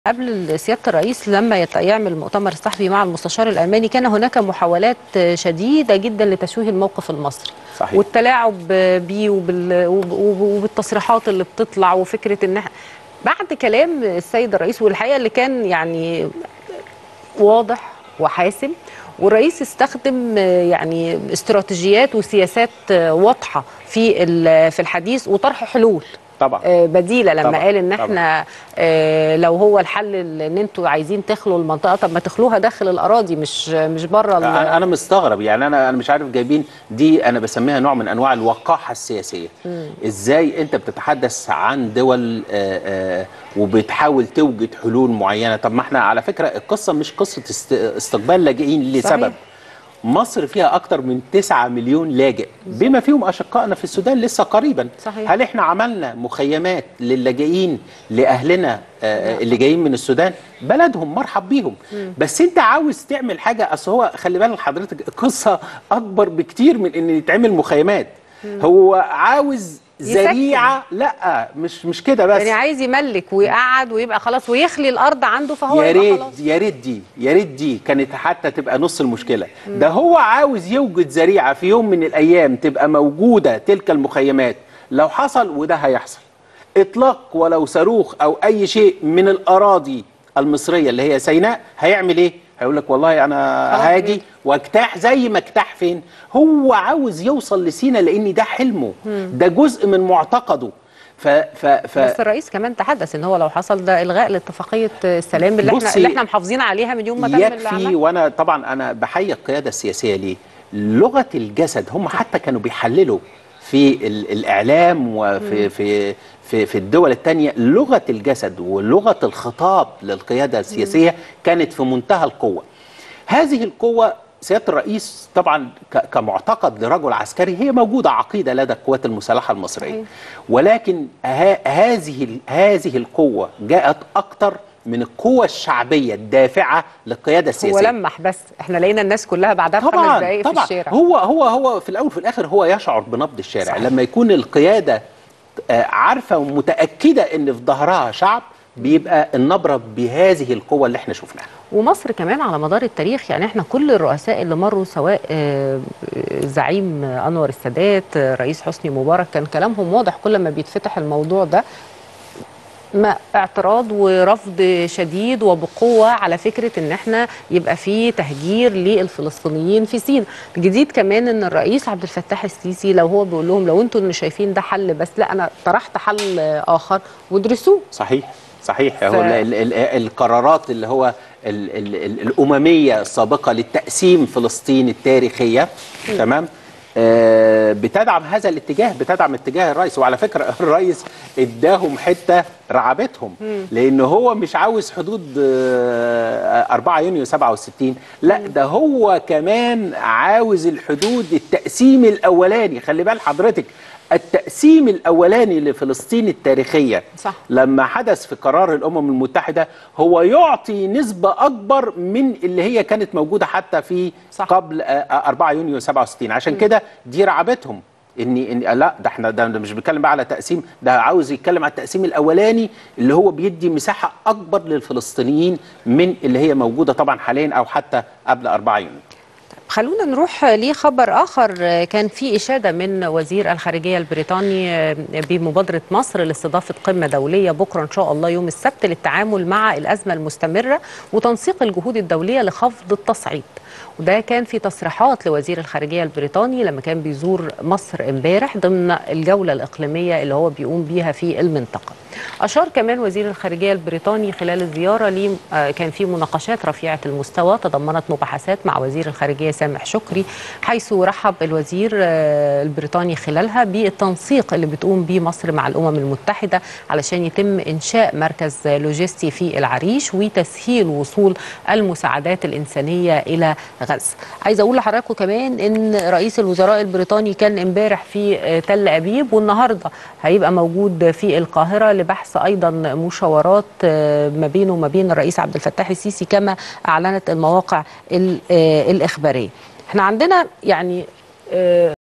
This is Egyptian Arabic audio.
قبل سيادة الرئيس لما يت- يعمل مؤتمر صحفي مع المستشار الألماني كان هناك محاولات شديدة جدا لتشويه الموقف المصري صحيح. والتلاعب بيه وبال... وب- وب- وبالتصريحات اللي بتطلع وفكرة ان إح- بعد كلام السيد الرئيس والحقيقة اللي كان يعني واضح وحاسم والرئيس استخدم آه، يعني استراتيجيات وسياسات آه، واضحة في ال- في الحديث وطرح حلول طبعا آه، بديله لما طبعاً، قال ان طبعاً. احنا آه، لو هو الحل ال- ان انتوا عايزين تخلوا المنطقه طب ما تخلوها داخل الاراضي مش مش بره ال- انا أنا مستغرب يعني انا انا مش عارف جايبين دي انا بسميها نوع من انواع الوقاحه السياسيه ازاي انت بتتحدث عن دول آه، آه، وبتحاول توجد حلول معينه طب ما احنا على فكره القصه مش قصه است- استقبال لاجئين لسبب صحيح. مصر فيها اكتر من 9 مليون لاجئ بما فيهم اشقائنا في السودان لسه قريبا صحيح. هل احنا عملنا مخيمات للاجئين لاهلنا آه، اللي جايين من السودان بلدهم مرحب بيهم بس انت عاوز تعمل حاجه اصل هو خلي بالك حضرتك قصه اكبر بكتير من ان يتعمل مخيمات هو عاوز يسكن. ذريعه لا مش مش كده بس يعني عايز يملك ويقعد ويبقى خلاص ويخلي الارض عنده فهو يا يبقى ريت خلاص يا ريت دي يا ريت دي كانت حتى تبقى نص المشكله ده هو عاوز يوجد ذريعه في يوم من الايام تبقى موجوده تلك المخيمات لو حصل وده هيحصل اطلاق ولو صاروخ او اي شيء من الاراضي المصريه اللي هي سيناء هيعمل ايه هيقول لك والله انا خلاص هاجي ماشي. واجتاح زي ما اجتاح فين هو عاوز يوصل لسينا لان ده حلمه ده جزء من معتقده ف ف ف بس الرئيس كمان تحدث ان هو لو حصل ده الغاء لاتفاقيه السلام اللي احنا بصي، اللي احنا محافظين عليها من يوم ما تم يكفي العمل وانا طبعا انا بحيي القياده السياسيه ليه لغه الجسد هم حتى كانوا بيحللوا في ال- الاعلام وفي في في في الدول الثانيه لغه الجسد ولغه الخطاب للقياده السياسيه كانت في منتهى القوه هذه القوه سياده الرئيس طبعا ك- كمعتقد لرجل عسكري هي موجوده عقيده لدى القوات المسلحه المصريه صحيح. ولكن ه- هذه ال- هذه القوه جاءت اكتر من القوة الشعبية الدافعة للقيادة هو السياسية لمح بس احنا لقينا الناس كلها بعدها بخمس طبعا دقائق في طبعا الشارع هو هو هو في الاول وفي الاخر هو يشعر بنبض الشارع صحيح. لما يكون القياده آه، عارفه ومتاكده ان في ظهرها شعب بيبقى النبره بهذه القوه اللي احنا شفناها ومصر كمان على مدار التاريخ يعني احنا كل الرؤساء اللي مروا سواء آه، الزعيم انور السادات آه، رئيس حسني مبارك كان كلامهم واضح كل ما بيتفتح الموضوع ده ما اعتراض ورفض شديد وبقوه على فكره ان احنا يبقى في تهجير للفلسطينيين في سيناء الجديد كمان ان الرئيس عبد الفتاح السيسي لو هو بيقول لهم لو انتوا اللي شايفين ده حل بس لا انا طرحت حل آه، اخر وادرسوه صحيح صحيح ف- هو ال ال ال القرارات اللي هو ال ال ال الامميه السابقه للتقسيم فلسطين التاريخيه تمام آه بتدعم هذا الاتجاه بتدعم اتجاه الرئيس وعلى فكره الرئيس اداهم حته رعبتهم لان هو مش عاوز حدود آه 4 يونيو 67 لا ده هو كمان عاوز الحدود التقسيم الاولاني خلي بال حضرتك التقسيم الاولاني لفلسطين التاريخيه صح. لما حدث في قرار الامم المتحده هو يعطي نسبه اكبر من اللي هي كانت موجوده حتى في صح. قبل آه، آه، 4 يونيو 67 عشان كده دي رعبتهم ان ان لا ده احنا ده ده مش بيتكلم بقى على تقسيم ده عاوز يتكلم على التقسيم الاولاني اللي هو بيدي مساحه اكبر للفلسطينيين من اللي هي موجوده طبعا حاليا او حتى قبل 4 يونيو خلونا نروح لخبر آخر كان في إشادة من وزير الخارجية البريطاني بمبادرة مصر لاستضافة قمة دولية بكرة إن شاء الله يوم السبت للتعامل مع الأزمة المستمرة وتنسيق الجهود الدولية لخفض التصعيد وده كان في تصريحات لوزير الخارجية البريطاني لما كان بيزور مصر امبارح ضمن الجولة الإقليمية اللي هو بيقوم بيها في المنطقة أشار كمان وزير الخارجية البريطاني خلال الزيارة ليه آه، كان في مناقشات رفيعة المستوى تضمنت مباحثات مع وزير الخارجية سامح شكري حيث رحب الوزير آه، البريطاني خلالها بالتنسيق اللي بتقوم به مصر مع الأمم المتحدة علشان يتم إنشاء مركز لوجستي في العريش وتسهيل وصول المساعدات الإنسانية إلى غزة عايزة أقول لحضراتكم كمان إن رئيس الوزراء البريطاني كان امبارح في آه، تل أبيب والنهاردة هيبقى موجود في القاهرة لبحث أيضا مشاورات آه، ما بينه وما بين الرئيس عبد الفتاح السيسي كما أعلنت المواقع ال- آه، الإخبارية احنا عندنا يعني آه،